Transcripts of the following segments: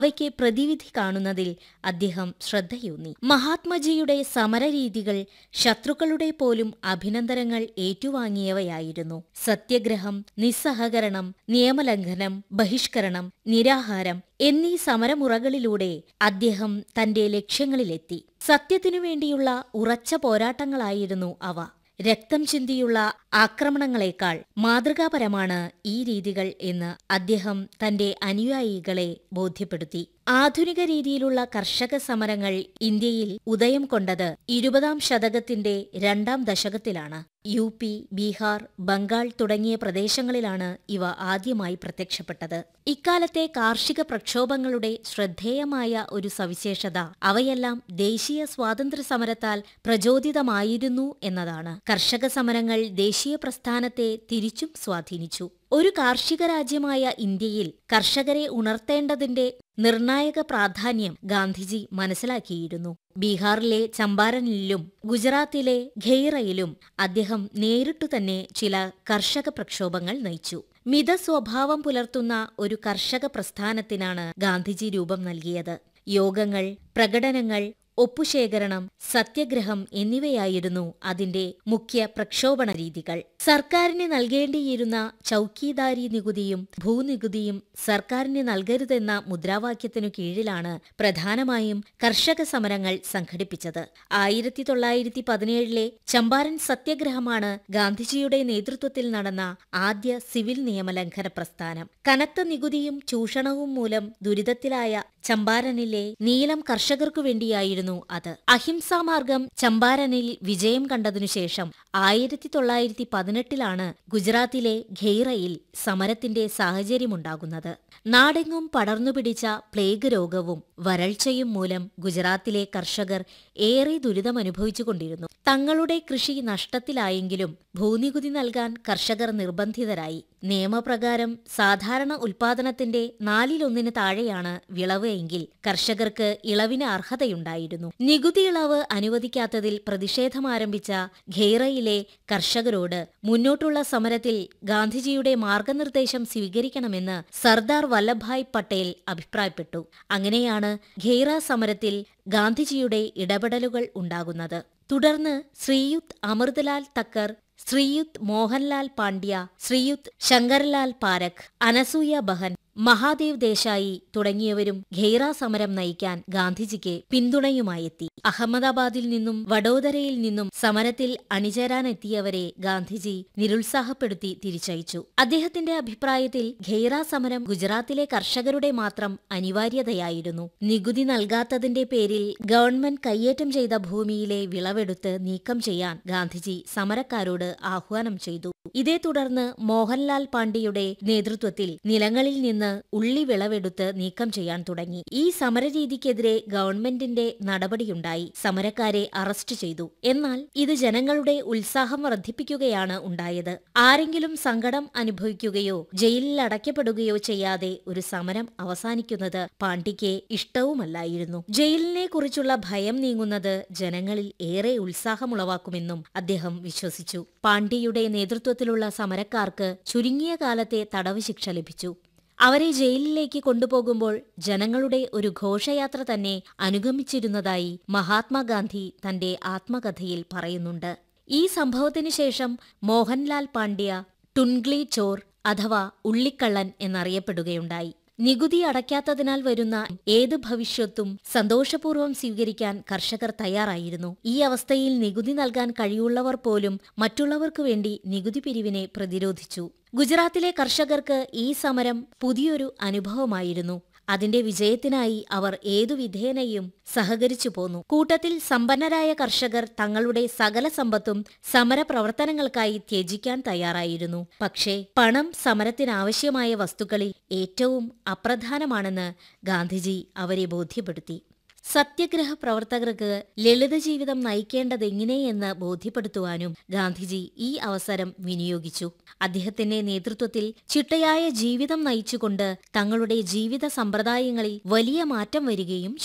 അവയ്ക്ക് പ്രതിവിധി കാണുന്നതിൽ അദ്ദേഹം ശ്രദ്ധയൂന്നി മഹാത്മജിയുടെ സമരരീതികൾ ശത്രുക്കളുടെ പോലും അഭിനന്ദനങ്ങൾ ഏറ്റുവാങ്ങിയവയായിരുന്നു സത്യഗ്രഹം നിസ്സഹകരണം നിയമലംഘനം ബഹിഷ്കരണം നിരാഹാരം എന്നീ സമരമുറകളിലൂടെ അദ്ദേഹം തന്റെ ലക്ഷ്യങ്ങളിലെത്തി സത്യത്തിനു വേണ്ടിയുള്ള ഉറച്ച പോരാട്ടങ്ങളായിരുന്നു അവ രക്തം ചിന്തിയുള്ള ആക്രമണങ്ങളെക്കാൾ മാതൃകാപരമാണ് ഈ രീതികൾ എന്ന് അദ്ദേഹം തന്റെ അനുയായികളെ ബോധ്യപ്പെടുത്തി ആധുനിക രീതിയിലുള്ള കർഷക സമരങ്ങൾ ഇന്ത്യയിൽ ഉദയം കൊണ്ടത് ഇരുപതാം ശതകത്തിന്റെ രണ്ടാം ദശകത്തിലാണ് യു പി ബീഹാർ ബംഗാൾ തുടങ്ങിയ പ്രദേശങ്ങളിലാണ് ഇവ ആദ്യമായി പ്രത്യക്ഷപ്പെട്ടത് ഇക്കാലത്തെ കാർഷിക പ്രക്ഷോഭങ്ങളുടെ ശ്രദ്ധേയമായ ഒരു സവിശേഷത അവയെല്ലാം ദേശീയ സ്വാതന്ത്ര്യ സമരത്താൽ പ്രചോദിതമായിരുന്നു എന്നതാണ് കർഷക സമരങ്ങൾ ദേശീയ പ്രസ്ഥാനത്തെ തിരിച്ചും സ്വാധീനിച്ചു ഒരു കാർഷിക രാജ്യമായ ഇന്ത്യയിൽ കർഷകരെ ഉണർത്തേണ്ടതിന്റെ നിർണായക പ്രാധാന്യം ഗാന്ധിജി മനസ്സിലാക്കിയിരുന്നു ബീഹാറിലെ ചമ്പാരനിലും ഗുജറാത്തിലെ ഖെയ്റയിലും അദ്ദേഹം നേരിട്ടു തന്നെ ചില കർഷക പ്രക്ഷോഭങ്ങൾ നയിച്ചു മിത സ്വഭാവം പുലർത്തുന്ന ഒരു കർഷക പ്രസ്ഥാനത്തിനാണ് ഗാന്ധിജി രൂപം നൽകിയത് യോഗങ്ങൾ പ്രകടനങ്ങൾ ഒപ്പുശേഖരണം സത്യഗ്രഹം എന്നിവയായിരുന്നു അതിന്റെ മുഖ്യ പ്രക്ഷോഭണ രീതികൾ സർക്കാരിന് നൽകേണ്ടിയിരുന്ന ചൌക്കീദാരി നികുതിയും ഭൂനികുതിയും സർക്കാരിന് നൽകരുതെന്ന മുദ്രാവാക്യത്തിനു കീഴിലാണ് പ്രധാനമായും കർഷക സമരങ്ങൾ സംഘടിപ്പിച്ചത് ആയിരത്തി തൊള്ളായിരത്തി പതിനേഴിലെ ചമ്പാരൻ സത്യഗ്രഹമാണ് ഗാന്ധിജിയുടെ നേതൃത്വത്തിൽ നടന്ന ആദ്യ സിവിൽ നിയമലംഘന പ്രസ്ഥാനം കനത്ത നികുതിയും ചൂഷണവും മൂലം ദുരിതത്തിലായ ചമ്പാരനിലെ നീലം കർഷകർക്കു വേണ്ടിയായിരുന്നു അത് അഹിംസാമാർഗം ചമ്പാരനിൽ വിജയം കണ്ടതിനുശേഷം ആയിരത്തി തൊള്ളായിരത്തി പതിനെട്ടിലാണ് ഗുജറാത്തിലെ ഖെയ്റയിൽ സമരത്തിന്റെ സാഹചര്യമുണ്ടാകുന്നത് നാടെങ്ങും പടർന്നുപിടിച്ച പ്ലേഗ് രോഗവും വരൾച്ചയും മൂലം ഗുജറാത്തിലെ കർഷകർ ഏറെ ദുരിതമനുഭവിച്ചുകൊണ്ടിരുന്നു തങ്ങളുടെ കൃഷി നഷ്ടത്തിലായെങ്കിലും ഭൂനികുതി നൽകാൻ കർഷകർ നിർബന്ധിതരായി നിയമപ്രകാരം സാധാരണ ഉൽപാദനത്തിന്റെ നാലിലൊന്നിന് താഴെയാണ് വിളവ് എങ്കിൽ കർഷകർക്ക് ഇളവിന് അർഹതയുണ്ടായിരുന്നു നികുതി ഇളവ് അനുവദിക്കാത്തതിൽ പ്രതിഷേധമാരംഭിച്ച ഖെയ്റയിലെ കർഷകരോട് മുന്നോട്ടുള്ള സമരത്തിൽ ഗാന്ധിജിയുടെ മാർഗനിർദ്ദേശം സ്വീകരിക്കണമെന്ന് സർദാർ വല്ലഭായ് പട്ടേൽ അഭിപ്രായപ്പെട്ടു അങ്ങനെയാണ് ഖെയ്റ സമരത്തിൽ ഗാന്ധിജിയുടെ ഇടപെടലുകൾ ഉണ്ടാകുന്നത് തുടർന്ന് ശ്രീയുത് അമൃതലാൽ തക്കർ ശ്രീയുത് മോഹൻലാൽ പാണ്ഡ്യ ശ്രീയുത് ശങ്കർലാൽ പാരഖ് അനസൂയ ബഹൻ മഹാദേവ് ദേശായി തുടങ്ങിയവരും ഖെയ്റ സമരം നയിക്കാൻ ഗാന്ധിജിക്ക് പിന്തുണയുമായെത്തി അഹമ്മദാബാദിൽ നിന്നും വഡോദരയിൽ നിന്നും സമരത്തിൽ അണിചേരാനെത്തിയവരെ ഗാന്ധിജി നിരുത്സാഹപ്പെടുത്തി തിരിച്ചയച്ചു അദ്ദേഹത്തിന്റെ അഭിപ്രായത്തിൽ ഖെയ്റ സമരം ഗുജറാത്തിലെ കർഷകരുടെ മാത്രം അനിവാര്യതയായിരുന്നു നികുതി നൽകാത്തതിന്റെ പേരിൽ ഗവൺമെന്റ് കയ്യേറ്റം ചെയ്ത ഭൂമിയിലെ വിളവെടുത്ത് നീക്കം ചെയ്യാൻ ഗാന്ധിജി സമരക്കാരോട് ആഹ്വാനം ചെയ്തു ഇതേ തുടർന്ന് മോഹൻലാൽ പാണ്ഡ്യയുടെ നേതൃത്വത്തിൽ നിലങ്ങളിൽ നിന്ന് ഉള്ളി വിളവെടുത്ത് നീക്കം ചെയ്യാൻ തുടങ്ങി ഈ സമരരീതിക്കെതിരെ ഗവൺമെന്റിന്റെ നടപടിയുണ്ടായി സമരക്കാരെ അറസ്റ്റ് ചെയ്തു എന്നാൽ ഇത് ജനങ്ങളുടെ ഉത്സാഹം വർദ്ധിപ്പിക്കുകയാണ് ഉണ്ടായത് ആരെങ്കിലും സങ്കടം അനുഭവിക്കുകയോ ജയിലിൽ അടയ്ക്കപ്പെടുകയോ ചെയ്യാതെ ഒരു സമരം അവസാനിക്കുന്നത് പാണ്ഡ്യയ്ക്ക് ഇഷ്ടവുമല്ലായിരുന്നു ജയിലിനെ കുറിച്ചുള്ള ഭയം നീങ്ങുന്നത് ജനങ്ങളിൽ ഏറെ ഉത്സാഹമുളവാക്കുമെന്നും അദ്ദേഹം വിശ്വസിച്ചു പാണ്ഡ്യയുടെ നേതൃത്വത്തിലുള്ള സമരക്കാർക്ക് ചുരുങ്ങിയ കാലത്തെ തടവ് ശിക്ഷ ലഭിച്ചു അവരെ ജയിലിലേക്ക് കൊണ്ടുപോകുമ്പോൾ ജനങ്ങളുടെ ഒരു ഘോഷയാത്ര തന്നെ അനുഗമിച്ചിരുന്നതായി മഹാത്മാഗാന്ധി തന്റെ ആത്മകഥയിൽ പറയുന്നുണ്ട് ഈ സംഭവത്തിനു ശേഷം മോഹൻലാൽ പാണ്ഡ്യ ടുൺഗ്ലി ചോർ അഥവാ ഉള്ളിക്കള്ളൻ എന്നറിയപ്പെടുകയുണ്ടായി നികുതി അടയ്ക്കാത്തതിനാൽ വരുന്ന ഏത് ഭവിഷ്യത്തും സന്തോഷപൂർവ്വം സ്വീകരിക്കാൻ കർഷകർ തയ്യാറായിരുന്നു ഈ അവസ്ഥയിൽ നികുതി നൽകാൻ കഴിവുള്ളവർ പോലും മറ്റുള്ളവർക്കു വേണ്ടി നികുതി പിരിവിനെ പ്രതിരോധിച്ചു ഗുജറാത്തിലെ കർഷകർക്ക് ഈ സമരം പുതിയൊരു അനുഭവമായിരുന്നു അതിന്റെ വിജയത്തിനായി അവർ ഏതു വിധേനയും സഹകരിച്ചു പോന്നു കൂട്ടത്തിൽ സമ്പന്നരായ കർഷകർ തങ്ങളുടെ സകല സമ്പത്തും സമരപ്രവർത്തനങ്ങൾക്കായി ത്യജിക്കാൻ തയ്യാറായിരുന്നു പക്ഷേ പണം സമരത്തിനാവശ്യമായ വസ്തുക്കളിൽ ഏറ്റവും അപ്രധാനമാണെന്ന് ഗാന്ധിജി അവരെ ബോധ്യപ്പെടുത്തി സത്യഗ്രഹ പ്രവർത്തകർക്ക് ലളിത ജീവിതം നയിക്കേണ്ടതെങ്ങനെയെന്ന് ബോധ്യപ്പെടുത്തുവാനും ഗാന്ധിജി ഈ അവസരം വിനിയോഗിച്ചു അദ്ദേഹത്തിന്റെ നേതൃത്വത്തിൽ ചിട്ടയായ ജീവിതം നയിച്ചുകൊണ്ട് തങ്ങളുടെ ജീവിത സമ്പ്രദായങ്ങളിൽ വലിയ മാറ്റം വരികയും ചെയ്തു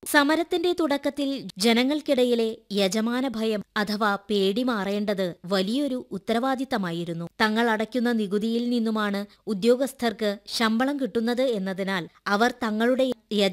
സമരത്തിന്റെ തുടക്കത്തിൽ ജനങ്ങൾക്കിടയിലെ യജമാന ഭയം അഥവാ പേടി മാറേണ്ടത് വലിയൊരു ഉത്തരവാദിത്തമായിരുന്നു തങ്ങൾ അടയ്ക്കുന്ന നികുതിയിൽ നിന്നുമാണ് ഉദ്യോഗസ്ഥർക്ക് ശമ്പളം കിട്ടുന്നത് എന്നതിനാൽ അവർ തങ്ങളുടെ